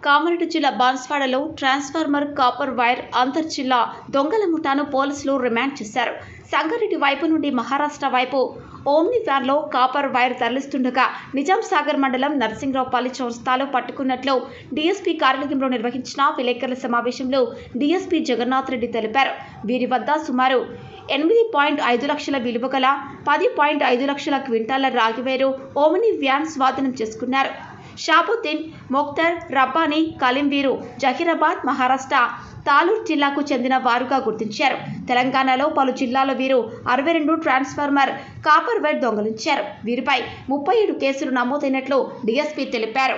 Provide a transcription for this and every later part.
కామారెడ్డి జిల్లా బాన్స్వాడలో transformer copper wire అంతర్ జిల్లా దొంగల ముఠాను పోలీసులు రిమాండ్ చేశారు సంగారెడ్డి వైపు నుండి మహారాష్ట్ర వైపు ఓమ్ని వ్యాన్లో కాపర్ వైర్ తరలిస్తుండగా నిజాం సాగర్ మండలం నరసింహరావుపల్లి చౌరస్తాలో పట్టుకున్నట్లు డీఎస్పీ కార్యాలయంలో నిర్వహించిన విలేకరుల సమావేశంలో డీఎస్పీ జగన్నాథ్ రెడ్డి తెలిపారు వీరి వద్ద సుమారు ఎనిమిది పాయింట్ ఐదు లక్షల విలువ గల పది పాయింట్ ఐదు లక్షల క్వింటాల రాగివేరు ఓమిని వ్యాన్ స్వాధీనం చేసుకున్నారు షాబుద్దీన్ మొక్తర్ రబ్బానీ కలీం వీరు జహీరాబాద్ మహారాష్ట్ర తాలూరు జిల్లాకు చెందిన వారుగా గుర్తించారు తెలంగాణలో పలు జిల్లాల వీరు అరవై రెండు ట్రాన్స్ఫార్మర్ కాపర్ వైర్ దొంగలించారు వీరిపై ముప్పై ఏడు కేసులు నమోదైనట్లు డీఎస్పీ తెలిపారు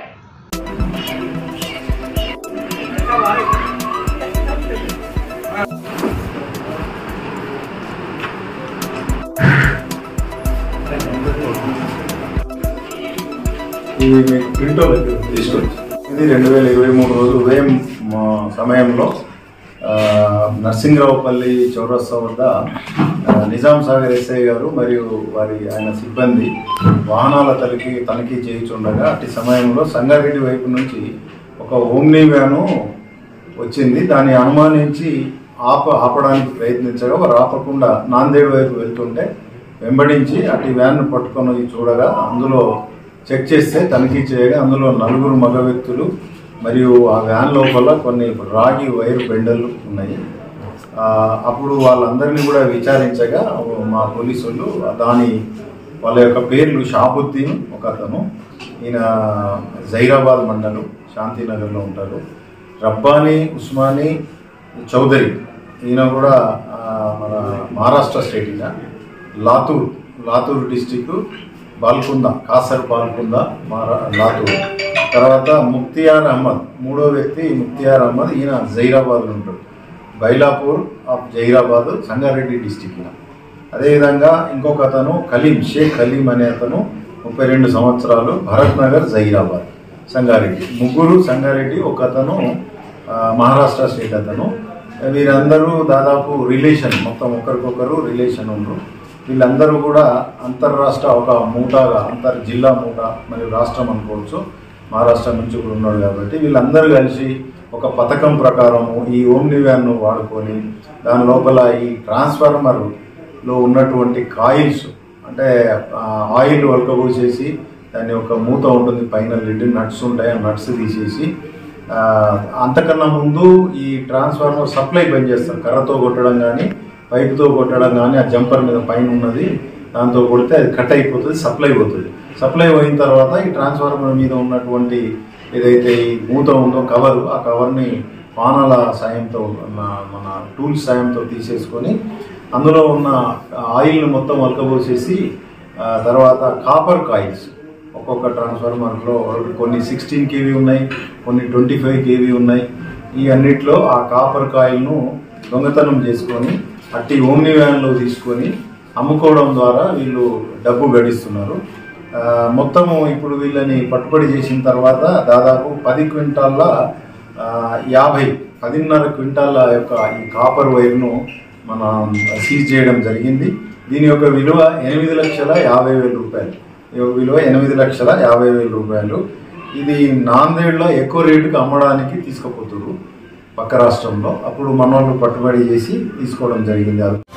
ఇది మీకు ప్రింట్ తీసుకొచ్చి ఇది రెండు వేల ఇరవై మూడు రోజు ఉదయం మా సమయంలో ఆ, నరసింహరావుపల్లి చౌరస్తా వద్ద ఆ, నిజాం సాగర్ ఎస్ఐ గారు మరియు వారి ఆయన సిబ్బంది వాహనాల తలికి తనిఖీ చేయుచుండగా అట్టి సమయంలో సంగారెడ్డి వైపు నుంచి ఒక ఓమ్నీ వ్యాను వచ్చింది దాన్ని అనుమానించి ఆప ఆపడానికి ప్రయత్నించగా వారు ఆపకుండా నాందేడ్ వైపు వెళ్తుంటే వెంబడించి అటు వ్యాన్ పట్టుకొని చూడగా అందులో చెక్ చేస్తే తనిఖీ చేయగా అందులో నలుగురు మగ వ్యక్తులు మరియు ఆ వ్యాన్ లోపల కొన్ని రాగి వైర్ బెండలు ఉన్నాయి ఆ, అప్పుడు వాళ్ళందరినీ కూడా విచారించగా మా పోలీసులు దాని వాళ్ళ యొక్క పేర్లు షాబుద్దీన్ ఒక అతను ఈయన జైరాబాద్ మండలం శాంతినగర్లో ఉంటారు రబ్బానీ ఉస్మానీ చౌదరి ఈయన కూడా ఆ, మన మహారాష్ట్ర స్టేట్ ఈయన లాతూర్ లాతూర్ డిస్టిక్ బాల్కుంద కాసర్ బాల్కుంద మహారా లాతూర్ తర్వాత ముక్తియార్ అహ్మద్ మూడో వ్యక్తి ముక్తియార్ అహ్మద్ ఈయన జైరాబాద్లో ఉంటాడు బైలాపూర్ ఆఫ్ జైరాబాద్ సంగారెడ్డి డిస్టిక్ ఈయన అదేవిధంగా ఇంకొక అతను కలీం షేక్ కలీం అనే అతను ముప్పై రెండు సంవత్సరాలు భరత్ నగర్ జైరాబాద్ సంగారెడ్డి ముగ్గురు సంగారెడ్డి ఒక అతను ఆ, మహారాష్ట్ర స్టేట్ అతను వీరందరూ దాదాపు రిలేషన్ మొత్తం ఒకరికొకరు రిలేషన్ ఉన్నారు వీళ్ళందరూ కూడా అంతర్రాష్ట్ర ఒక మూటాగా అంతర్ జిల్లా మూట మరియు రాష్ట్రం అనుకోవచ్చు మహారాష్ట్ర నుంచి కూడా ఉన్నాడు కాబట్టి వీళ్ళందరూ కలిసి ఒక పథకం ప్రకారము ఈ ఓమ్ని వ్యాన్ను వాడుకొని దాని లోపల ఈ ట్రాన్స్ఫార్మర్లో ఉన్నటువంటి కాయిల్స్ అంటే ఆ, ఆయిల్ వలకబోసేసి దాన్ని ఒక మూత ఉంటుంది పైన లిడ్ నట్స్ ఉంటాయి ఆ నట్స్ తీసేసి ఆ, అంతకన్నా ముందు ఈ ట్రాన్స్ఫార్మర్ సప్లై బంద్ చేస్తారు కర్రతో కొట్టడం కానీ పైపుతో కొట్టడం కానీ ఆ జంపర్ మీద పైన ఉన్నది దాంతో కొడితే అది కట్ అయిపోతుంది సప్లై పోతుంది సప్లై పోయిన తర్వాత ఈ ట్రాన్స్ఫార్మర్ మీద ఉన్నటువంటి ఏదైతే ఈ మూత ఉందో కవర్ ఆ కవర్ని పానాల సాయంతో మన- మన టూల్స్ సాయంతో తీసేసుకొని అందులో ఉన్న ఆయిల్ని మొత్తం వలకబోసేసి ఆ, తర్వాత కాపర్ కాయిల్స్ ఒక్కొక్క ట్రాన్స్ఫార్మర్లో కొన్ని సిక్స్టీన్ కేవీ ఉన్నాయి కొన్ని ట్వంటీ ఫైవ్ కేవీ ఉన్నాయి ఈ అన్నిట్లో ఆ కాపర్ కాయిల్ను దొంగతనం చేసుకొని అట్టి ఓమ్ని వ్యాన్లో తీసుకొని అమ్ముకోవడం ద్వారా వీళ్ళు డబ్బు గడిస్తున్నారు ఆ, మొత్తము ఇప్పుడు వీళ్ళని పట్టుబడి చేసిన తర్వాత దాదాపు పది క్వింటాల్ల ఆ, యాభై పదిన్నర క్వింటాల యొక్క ఈ కాపర్ వైర్ను మనం సీజ్ చేయడం జరిగింది దీని యొక్క విలువ ఎనిమిది లక్షల యాభై వేల రూపాయలు ఈ యొక్క విలువ ఎనిమిది లక్షల యాభై వేల రూపాయలు ఇది నాందేడ్లో ఎక్కువ రేటుకి అమ్మడానికి తీసుకుపోతున్నారు పక్క రాష్ట్రంలో అప్పుడు మన వాళ్ళు పట్టుబడి చేసి తీసుకోవడం జరిగింది అది